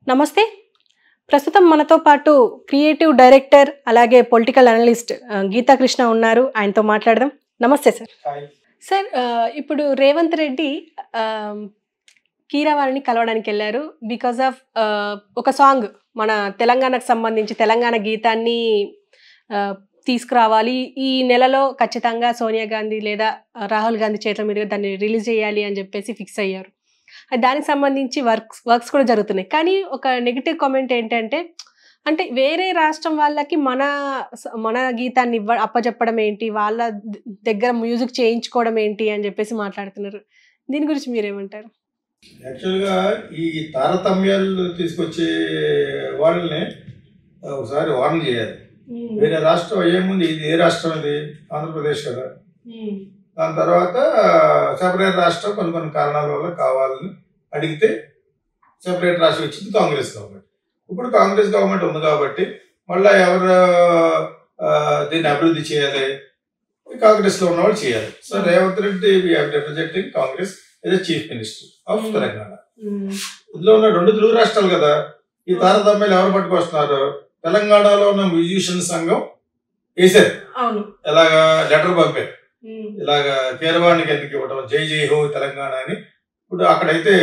నమస్తే ప్రస్తుతం మనతో పాటు క్రియేటివ్ డైరెక్టర్ అలాగే పొలిటికల్ అనలిస్ట్ ఆ, గీతా కృష్ణ ఉన్నారు ఆయనతో మాట్లాడదాం నమస్తే సార్ హాయ్ సార్ ఆ, ఇప్పుడు రేవంత్ రెడ్డి ఆ, కీరవాణిని కలవడానికి వెళ్ళారు బికాజ్ ఆఫ్ ఒక సాంగ్ మన తెలంగాణకు సంబంధించి తెలంగాణ గీతాన్ని ఆ, తీసుకురావాలి ఈ నెలలో ఖచ్చితంగా సోనియా గాంధీ లేదా రాహుల్ గాంధీ చేతుల మీదుగా దాన్ని రిలీజ్ చేయాలి అని చెప్పేసి ఫిక్స్ అయ్యారు దానికి సంబంధించి వర్క్స్ వర్క్స్ కూడా జరుగుతున్నాయి కానీ ఒక నెగిటివ్ కామెంట్ ఏంటంటే అంటే వేరే రాష్ట్రం వాళ్ళకి మన మన గీతాన్ని ఇవ్వ అప్పచెప్పడం ఏంటి వాళ్ళ ద- దగ్గర మ్యూజిక్ చేయించుకోవడం ఏంటి అని చెప్పేసి మాట్లాడుతున్నారు దీని గురించి మీరేమంటారు యాక్చువల్గా ఈ తారతమ్యాలు తీసుకొచ్చే వాళ్ళని ఒకసారి వార్న్ చేయాలి వేరే రాష్ట్రం అయ్యే ముందు ఇది ఏ రాష్ట్రం ఇది ఆంధ్రప్రదేశ్ కదా దాని తర్వాత సెపరేట్ రాష్ట్రం కొన్ని కొన్ని కారణాల వల్ల కావాలని అడిగితే సెపరేట్ రాష్ట్రం ఇచ్చింది కాంగ్రెస్ గవర్నమెంట్ ఇప్పుడు కాంగ్రెస్ గవర్నమెంట్ ఉంది కాబట్టి మళ్ళీ ఎవరు ఆ, దీన్ని అభివృద్ధి చేయాలి కాంగ్రెస్ లో ఉన్నవాళ్ళు చేయాలి so Revanth Reddy representing Congress is chief minister of Telangana ఇందులో ఉన్న రెండు తెలుగు రాష్ట్రాలు కదా ఈ తారతమ్యాలు ఎవరు పట్టుకొస్తున్నారు తెలంగాణలో ఉన్న మ్యూజిషియన్ సంఘం వేసారు అవును ఇలాగా లెటర్ పంపారు ఇలాగా కీరవాణికి ఎందుకు ఇవ్వడం జై జై హో తెలంగాణ అని ఇప్పుడు అక్కడైతే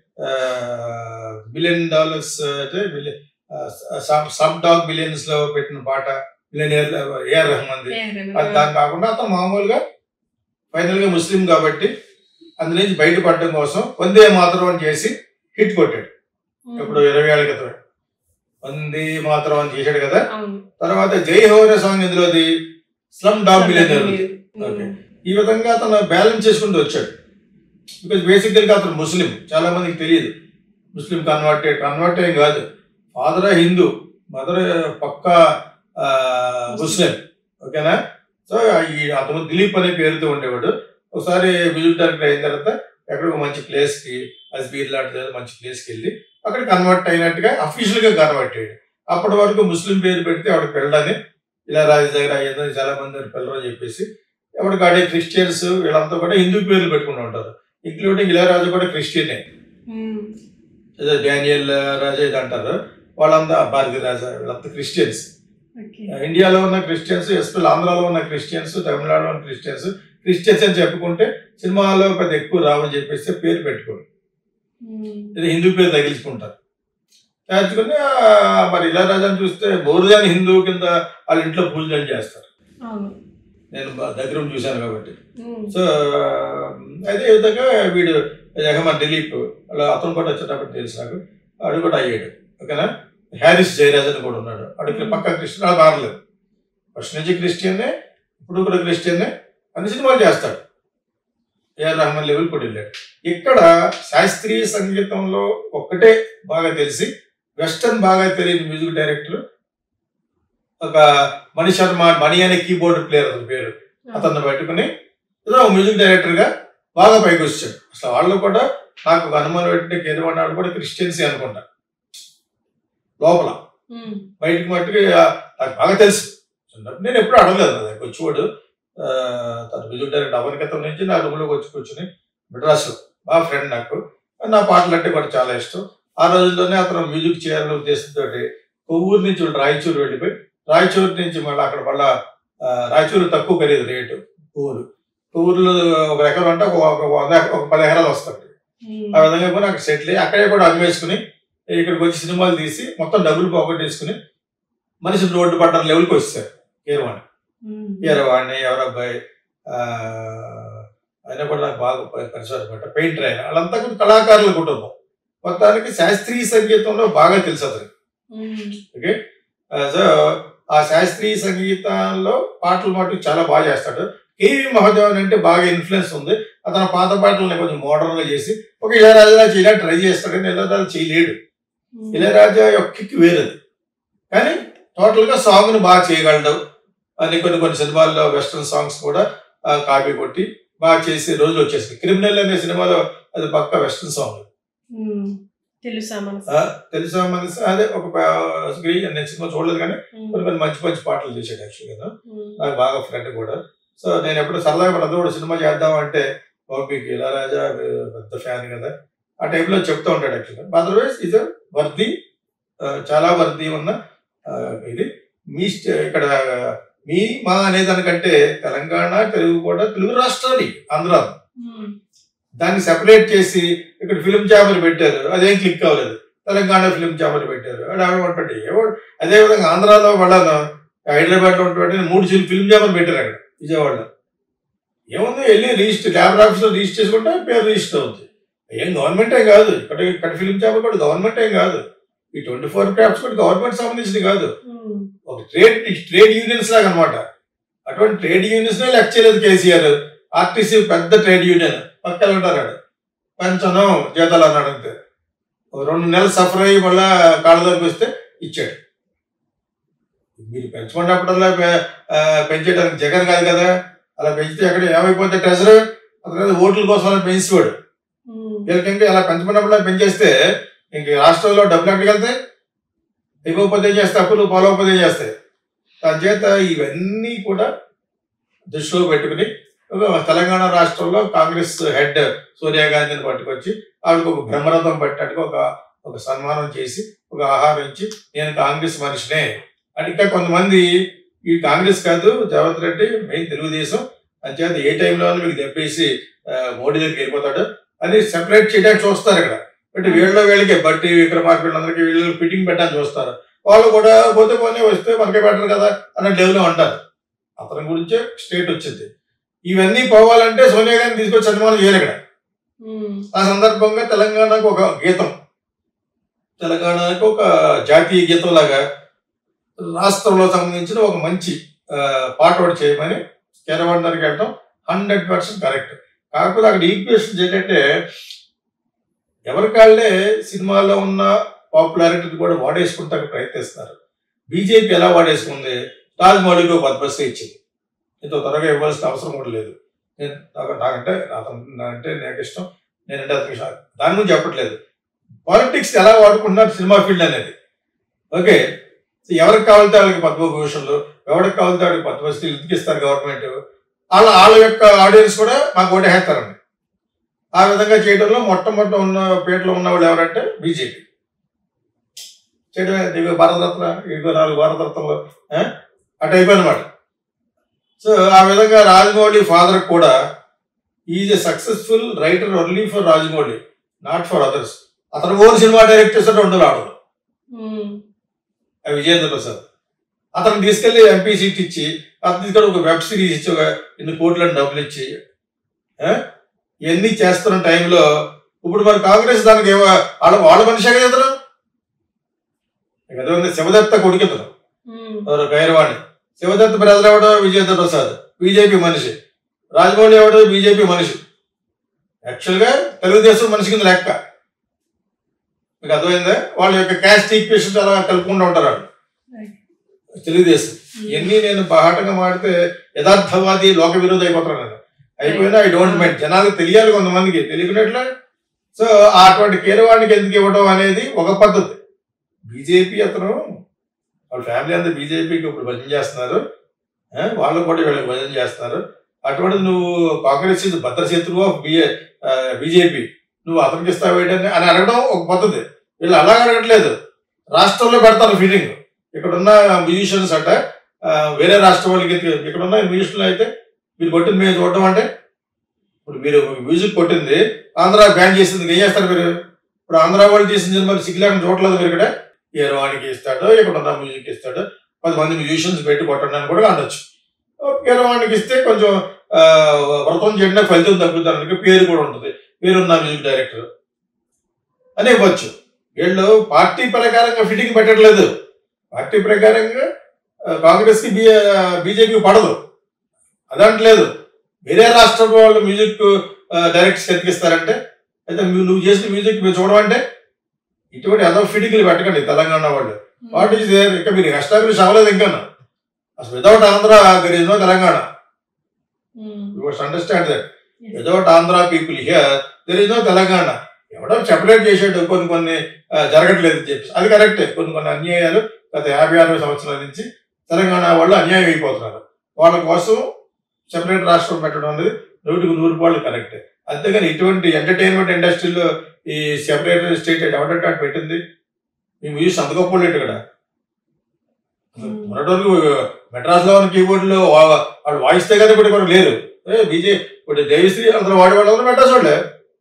బిలియన్ డాలర్స్ అయితే సబ్ డాగ్ బిలియన్స్ లో పెట్టిన పాట బిలియన్ ఏఆర్ రెహమాన్ అది దాని కాకుండా అతను మామూలుగా ఫైనల్ గా ముస్లిం కాబట్టి అందు నుంచి బయటపడడం కోసం వందే మాత్రం అని చేసి హిట్ కొట్టాడు ఇప్పుడు ఇరవై ఏళ్ళ క్రితం వందే మాత్రం అని చేశాడు కదా అవును తర్వాత జై హోరే సాంగ్ ఇందులోది స్లమ్ డాగ్ బిలియన్ ఓకే. ఈ విధంగా అతను బ్యాలెన్స్ చేసుకుంటూ వచ్చాడు బికాజ్ బేసికల్గా అతను ముస్లిం చాలా మందికి తెలియదు ముస్లిం కన్వర్టెడ్ కన్వర్ట్ ఏం కాదు ఫాదర్ హిందూ మదర్ పక్క ముస్లిం ఓకేనా సో ఈ అతను దిలీప్ అనే పేరుతో ఉండేవాడు ఒకసారి మ్యూజిక్ డైరెక్టర్ అయిన తర్వాత ఎక్కడికో మంచి ప్లేస్కి అజ్బీర్ లాంటి ఏదో మంచి ప్లేస్కి వెళ్ళి అక్కడ కన్వర్ట్ అయినట్టుగా అఫీషియల్గా కన్వర్ట్ అయ్యాడు అప్పటి వరకు ముస్లిం పేరు పెడితే ఆవిడ పెళ్ళని ఇలా రాజు దగ్గర అయ్యేదో చాలా మంది పిల్లలు అని చెప్పేసి ఎవరికి ఆడే క్రిస్టియన్స్ వీళ్ళంతా కూడా హిందూ పేర్లు పెట్టుకుని ఉంటారు ఇంక్లూడింగ్ ఇళయరాజు కూడా క్రిస్టియనే ఏదో డానియల్ రాజా ఇది అంటారు వాళ్ళంతా భారతీ రాజా వీళ్ళంతా క్రిస్టియన్స్ ఇండియాలో ఉన్న క్రిస్టియన్స్ ఎస్పెల్ ఆంధ్రాలో ఉన్న క్రిస్టియన్స్ తమిళనాడులో ఉన్న క్రిస్టియన్స్ క్రిస్టియన్స్ అని చెప్పుకుంటే సినిమాలో పెద్ద ఎక్కువ రావని చెప్పేసి పేరు పెట్టుకోరు ఇది హిందూ పేరు తగిలించుకుంటారు తగిలించుకుని ఆ, మరి ఇళయరాజాని చూస్తే బోరుదాని హిందూ కింద వాళ్ళ ఇంట్లో పూజలు చేస్తారు అవును నేను బా- దగ్గర ఉండి చూశాను కాబట్టి సో అదే విధంగా వీడు జగమన్ దిలీప్ అలా అతను కూడా వచ్చేటప్పుడు తెలుసు నాకు వాడు కూడా అయ్యాడు ఓకేనా హ్యారిస్ జయరాజ్ అని కూడా ఉన్నాడు వాడికి పక్క క్రిస్టియన్ అది మారలేదు ఫస్ట్ నుంచి క్రిస్టియనే ఇప్పుడు కూడా క్రిస్టియనే అన్ని సినిమాలు చేస్తాడు ఏఆర్ రహమాన్ లెవెల్ కూడా వెళ్ళాడు ఇక్కడ శాస్త్రీయ సంగీతంలో ఒక్కటే బాగా తెలిసి వెస్టర్న్ బాగా తెలియని మ్యూజిక్ డైరెక్టర్ ఒక మణి శర్మ మణి అనే కీబోర్డ్ ప్లేయర్ అతని పేరు అతన్ని పెట్టుకుని ఏదో మ్యూజిక్ డైరెక్టర్ గా బాగా పైకి వచ్చాడు అసలు వాళ్ళు కూడా నాకు ఒక అనుమానం పెట్టిన కేరవాడ వాళ్ళు కూడా క్రిస్టియన్సీ అనుకుంటా లోపల బయటకు మట్టుకు ఆ, నాకు బాగా తెలుసు చిన్నప్పుడు నేను ఎప్పుడు అడగలేదు నా దగ్గర వచ్చేవాడు ఆ, తన మ్యూజిక్ డైరెక్టర్ అవని క్రితం నుంచి నా రూమ్లోకి వచ్చి కూర్చుని మెడ్రాస్లో బాగా ఫ్రెండ్ నాకు నా పాటలు అంటే కూడా చాలా ఇష్టం ఆ రోజుల్లోనే అతను మ్యూజిక్ చేయాలనే ఉద్దేశంతో కొవ్వూరు నుంచి వీళ్ళు రాయచూరు వెళ్ళిపోయి రాయచూరు నుంచి మళ్ళీ అక్కడ మళ్ళా ఆ, రాయచూరు తక్కువ ఖరీదు రేటు పువ్వులు పువ్వులు ఒక ఎకరం అంటే ఒక ఒక వంద ఎక- ఒక పది ఎకరాలు వస్తుంది ఆ విధంగా పోయి అక్కడ సెటిల్ అయ్యి అక్కడే కూడా అమ్మేసుకుని ఇక్కడికి వచ్చి సినిమాలు తీసి మొత్తం డబ్బులు పోగొట్టేసుకుని మనిషి రోడ్డు పడ్డ లెవెల్కి వచ్చారు కీరవాణి కీరవాణి ఎవరబ్బాయి ఆ, ఆయన కూడా నాకు బాగా ప- పరిచయం అనమాట పెయింటర్ ఆయన వాళ్ళంతా కూడా కళాకారుల కుటుంబం మొత్తానికి శాస్త్రీయ సంగీతంలో బాగా తెలుసు అతనికి ఓకే ఆ, సో ఆ శాస్త్రీయ సంగీతంలో పాటలు మటుకు చాలా బాగా చేస్తాడు కేవి మహాదేవన్ అంటే బాగా ఇన్ఫ్లుయెన్స్ ఉంది అతను పాత పాటలను కొంచెం మోడర్న్ గా చేసి ఒక ఇళయరాజా చేయడానికి ట్రై చేస్తాడు కానీ ఇళయరాజా చేయలేడు ఇళయరాజా యొక్క కిక్ వేరేది కానీ టోటల్ గా సాంగ్ ను బాగా చేయగలడు అని కొన్ని కొన్ని సినిమాల్లో వెస్ట్రన్ సాంగ్స్ కూడా ఆ, కాపీ కొట్టి బాగా చేసి రోజులు వచ్చేసింది క్రిమినల్ అనే సినిమాలో అది పక్క వెస్ట్రన్ సాంగ్ తెలుసా ఆ, తెలుసా మనసు అదే ఒక ప- స్క్రీన్ నేను సినిమా చూడలేదు కానీ కొన్ని కొన్ని మంచి మంచి పాటలు చేశాడు యాక్చువల్గా నాకు బాగా ఫ్రెండ్ కూడా సో నేను ఎప్పుడు సరదాగా మన కూడా సినిమా చేద్దాం అంటే ఓపికి ఇళయరాజా పెద్ద ఫ్యాన్ కదా ఆ టైంలో చెప్తూ ఉంటాడు యాక్చువల్గా అదర్వైజ్ ఇస్ వర్ది ఆ, చాలా వర్ది ఉన్న ఆ, ఇది మీ స్టే- ఇక్కడ మీ మా అనే దానికంటే తెలంగాణ తెలుగు కూడా తెలుగు రాష్ట్రాలు ఇవి, ఆంధ్ర దాన్ని సెపరేట్ చేసి ఇక్కడ ఫిలిం ఛాంబర్ పెట్టారు అదేం క్లిక్ అవ్వలేదు తెలంగాణ ఫిలిం ఛాంబర్ పెట్టారు అది ఆడమంటే అదేవిధంగా ఆంధ్రాలో వాళ్ళను హైదరాబాద్ లో ఉన్నటువంటి మూడు ఫిలిం ఛాంబర్ పెట్టారు అక్కడ విజయవాడలో ఏముంది వెళ్ళి రిజిస్టర్ ల్యాబ్ ఆఫీస్ లో రిజిస్టర్ చేసుకుంటే పేరు రిజిస్టర్ అవుతుంది ఏం గవర్నమెంట్ ఏం కాదు ఇక్కడ ఇక్కడ ఫిలిం ఛాంబర్ కూడా గవర్నమెంట్ ఏం కాదు ఈ ట్వంటీ ఫోర్ క్రాఫ్ట్స్ కూడా గవర్నమెంట్ సంబంధించింది కాదు ఒక ట్రేడ్ ట్రేడ్ యూనియన్స్ లాగా అనమాట అటువంటి ట్రేడ్ యూనియన్స్ లెక్క చేయలేదు కేసీఆర్ ఆర్టీసీ పెద్ద ట్రేడ్ యూనియన్ పక్కన ఉంటాడు పెంచను జీతాలు అన్నాడు అంతే ఒక రెండు నెలలు సఫర్ అయ్యి మళ్ళా కాళ్ళ దగ్గరికి వస్తే ఇచ్చాడు మీరు పెంచుకున్నప్పుడల్లా పె- ఆ, పెంచేయడానికి జగన్ కాదు కదా అలా పెంచితే ఎక్కడ ఏమైపోతే ట్రెజర్ అతను ఓట్ల కోసం అలా పెంచేవాడు వీళ్ళకి ఇంకా అలా పెంచుకున్నప్పుడు పెంచేస్తే ఇంక రాష్ట్రంలో డబ్బులు ఎక్కడికి వెళ్తాయి ఇవ్వకపోతే ఏం చేస్తాయి అప్పులు పోలవకపోతే ఏం చేస్తాయి దాని చేత ఇవన్నీ కూడా దృష్టిలో పెట్టుకుని ఒక తెలంగాణ రాష్ట్రంలో కాంగ్రెస్ హెడ్ సోనియా గాంధీని పట్టుకొచ్చి ఆవిడకి ఒక బ్రహ్మరథం పట్టినట్టుగా ఒక ఒక సన్మానం చేసి ఒక ఆహారం ఇచ్చి నేను కాంగ్రెస్ మనిషినే అని ఇంకా కొంతమంది ఈ కాంగ్రెస్ కాదు జగన్ రెడ్డి మెయిన్ తెలుగుదేశం అంచేత ఏ టైంలో మీకు దెబ్బేసి ఆ, మోడీ దగ్గరికి వెళ్ళిపోతాడు అని సెపరేట్ చేయడానికి చూస్తారు ఇక్కడ బట్ వీళ్ళ వీళ్ళకి బట్టి విక్రమార్క వీళ్ళందరికీ వీళ్ళు ఫిట్టింగ్ పెట్టడానికి చూస్తారు వాళ్ళు కూడా పోతే పోనీ వస్తే మనకే బెటర్ కదా అన్న లెవెల్లో అంటారు అతని గురించే స్టేట్ వచ్చింది ఇవన్నీ పోవాలంటే సోనియా గాంధీ తీసుకొచ్చి సన్మానం చేయాలి ఇక్కడ ఆ సందర్భంగా తెలంగాణకు ఒక గీతం తెలంగాణకు ఒక జాతీయ గీతం లాగా రాష్ట్రంలో సంబంధించిన ఒక మంచి ఆ, పాట ఒకటి చేయమని కెరవండర్కి వెళ్ళటం హండ్రెడ్ పర్సెంట్ కరెక్ట్ కాకపోతే అక్కడ ఈక్వేషన్స్ ఏంటంటే ఎవరికాళ్ళే సినిమాలో ఉన్న పాపులారిటీని కూడా వాడేసుకుంటానికి ప్రయత్నిస్తున్నారు బీజేపీ ఎలా వాడేసుకుంది రాజమౌళికి ఒక పద్మశ్రీ ఇచ్చింది ఇంత త్వరగా ఇవ్వాల్సిన అవసరం కూడా లేదు నేను నాకు నాకంటే అతను అంటే నాకు ఇష్టం నేనంటే అతనికి ఇష్టం. దాని గురించి చెప్పట్లేదు పాలిటిక్స్ ఎలా వాడుకుంటున్నారు సినిమా ఫీల్డ్ అనేది ఓకే సో ఎవరికి కావాలితే వాళ్ళకి పద్మభూషణ్లు ఎవరికి కావాలితే వాళ్ళకి పద్మశ్రీలు ఇస్తారు గవర్నమెంట్ వాళ్ళ వాళ్ళ యొక్క ఆడియన్స్ కూడా మాకు ఓటేస్తారండి ఆ విధంగా చేయడంలో మొట్టమొదటి ఉన్న పేటలో ఉన్న వాళ్ళు ఎవరంటే బీజేపీ చేయడమే ఇదిగో భారతరత్న ఇదిగో నాలుగు భారతరత్నలు ఆ? అటు అయిపోయినమాట సో ఆ విధంగా రాజమౌళి ఫాదర్ కూడా is a successful writer only for Rajamouli not for others అతను ఓన్ సినిమా డైరెక్ట్ చేస్తే ఉండదు ఆడదు ఆ విజయేంద్ర ప్రసాద్ అతను తీసుకెళ్లి ఎంపీ సీట్ ఇచ్చి అతను తీసుకెళ్ళి ఒక వెబ్ సిరీస్ ఇచ్చి ఒక ఇన్ని కోట్లను డబ్బులు ఇచ్చి ఆ? ఇవన్నీ చేస్తున్న టైంలో ఇప్పుడు మరి కాంగ్రెస్ దానికి ఏమో వాళ్ళ వాళ్ళ మనిషి కదా ఇతను అదే ఉంది శివదత్త కొడుకు ఇతను ఎవరు గైరవాణి శివదత్త బ్రదర్ ఎవడో విజయేంద్ర ప్రసాద్ బీజేపీ మనిషి రాజమౌళి ఎవడో బీజేపీ మనిషి యాక్చువల్గా తెలుగుదేశం మనిషి కింద లెక్క మీకు అర్థమైందా వాళ్ళ యొక్క క్యాస్ట్ ఈక్వేషన్స్ అలా కలుపుకుంటూ ఉంటారు వాళ్ళు తెలుగుదేశం ఇవన్నీ నేను బాహటంగా మాడితే యథార్థవాది లోక విరోధి అయిపోతాను నేను అయిపోయినా ఐ డోంట్ మైండ్ జనాలకు తెలియాలి కొంతమందికి తెలియకున్నట్లే సో అటువంటి కీరవాణికి ఎందుకు ఇవ్వడం అనేది ఒక పద్ధతి బీజేపీ అతను వాళ్ళ ఫ్యామిలీ అంతా బీజేపీకి ఇప్పుడు భజన చేస్తున్నారు ఆ, వాళ్ళు కూడా వీళ్ళకి భజన చేస్తున్నారు అటువంటి నువ్వు కాంగ్రెస్ ఇది భద్రశత్రువు ఆఫ్ బీజేపీ నువ్వు అతనికి ఇస్తావు ఏంటని అని అడగడం ఒక పద్ధతి వీళ్ళు అలా అడగట్లేదు రాష్ట్రంలో పెడతారు ఫీలింగ్ ఇక్కడ ఉన్న మ్యూజిషియన్స్ అంటే ఆ, వేరే రాష్ట్రం వాళ్ళకి ఎత్తుకు- ఇక్కడ ఉన్న మ్యూజిషియన్లు అయితే మీరు కొట్టింది మేము చూడడం అంటే ఇప్పుడు మీరు మ్యూజిక్ కొట్టింది ఆంధ్ర బ్యాన్ చేసింది ఏం చేస్తారు మీరు ఇప్పుడు ఆంధ్ర వాళ్ళు చేసిన సినిమాలు సిగ్గులేకుండా చూడలేదు మీరు ఇక్కడ హీరోవానికి ఇస్తాడు ఇక్కడ ఉన్న మ్యూజిక్ ఇస్తాడు పది మంది మ్యూజిషియన్స్ పెట్టి కొట్టండి అని కూడా అనొచ్చు హీరోవానికి ఇస్తే కొంచెం ఆ, వ్రతం చేయడానికి ఫలితం తగ్గుతానికి పేరు కూడా ఉంటుంది పేరున్న మ్యూజిక్ డైరెక్టర్ అని ఇవ్వచ్చు వీళ్ళు పార్టీ ప్రకారంగా ఫిట్టింగ్ పెట్టట్లేదు పార్టీ ప్రకారంగా ఆ, కాంగ్రెస్కి బీ బీజేపీకి పడదు అదంటలేదు వేరే రాష్ట్రం వాళ్ళు మ్యూజిక్ డైరెక్ట్స్ ఎతికిస్తారంటే అయితే మీరు నువ్వు చేసిన మ్యూజిక్ మీరు చూడమంటే ఇటువంటి అదో ఫిటింగ్లు పెట్టకండి తెలంగాణ వాళ్ళు వాట్ ఈస్ దేర్ ఇక మీరు ఎస్టాబ్లిష్ అవ్వలేదు ఇంకా అసలు without Andhra there is no Telangana you must understand that without Andhra people here there is no Telangana ఎవడో సెపరేట్ చేసాడు కొన్ని కొన్ని ఆ, జరగట్లేదు అని చెప్పి అది కరెక్టే కొన్ని కొన్ని అన్యాయాలు గత యాభై అరవై సంవత్సరాల నుంచి తెలంగాణ వాళ్ళు అన్యాయం అయిపోతున్నారు వాళ్ళ కోసం సెపరేట్ రాష్ట్రం పెట్టడం అనేది నూటికి నూరు పాళ్ళు కరెక్టే అంతేగాని ఇటువంటి ఎంటర్టైన్మెంట్ ఇండస్ట్రీలో ఈ సెపరేట్ స్టేట్ ఎవడంటే అటు పెట్టింది మీ మ్యూజిక్ అంత గొప్ప వాళ్ళు ఇక్కడ Hmm. మొన్నటి వరకు మెడ్రాస్ లో ఉన్న కీబోర్డ్ లో వా- వాళ్ళు వాయిస్తే కానీ ఇప్పుడు కూడా లేరు ఏ బీజే ఇప్పుడు దేవిశ్రీ అందరూ వాడే వాళ్ళందరూ మెడ్రాస్ వాళ్ళే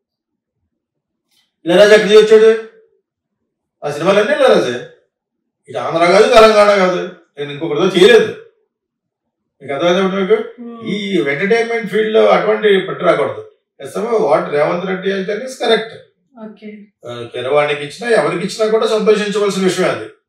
ఇళరాజు ఎక్కడికి వచ్చాడు ఆ సినిమాలన్నీ ఇళరాజే ఇది ఆంధ్ర కాదు తెలంగాణ కాదు నేను ఇంకొకటితో చేయలేదు మీకు అర్థమైంది మీకు ఈ ఎంటర్టైన్మెంట్ ఫీల్డ్ లో అటువంటి పట్టు రాకూడదు ఎస్ఎం వాట్ రేవంత్ రెడ్డి అయితే కరెక్ట్ ఓకే కిరవాణికి ఇచ్చినా ఎవరికి ఇచ్చినా కూడా సంతోషించవలసిన విషయం అది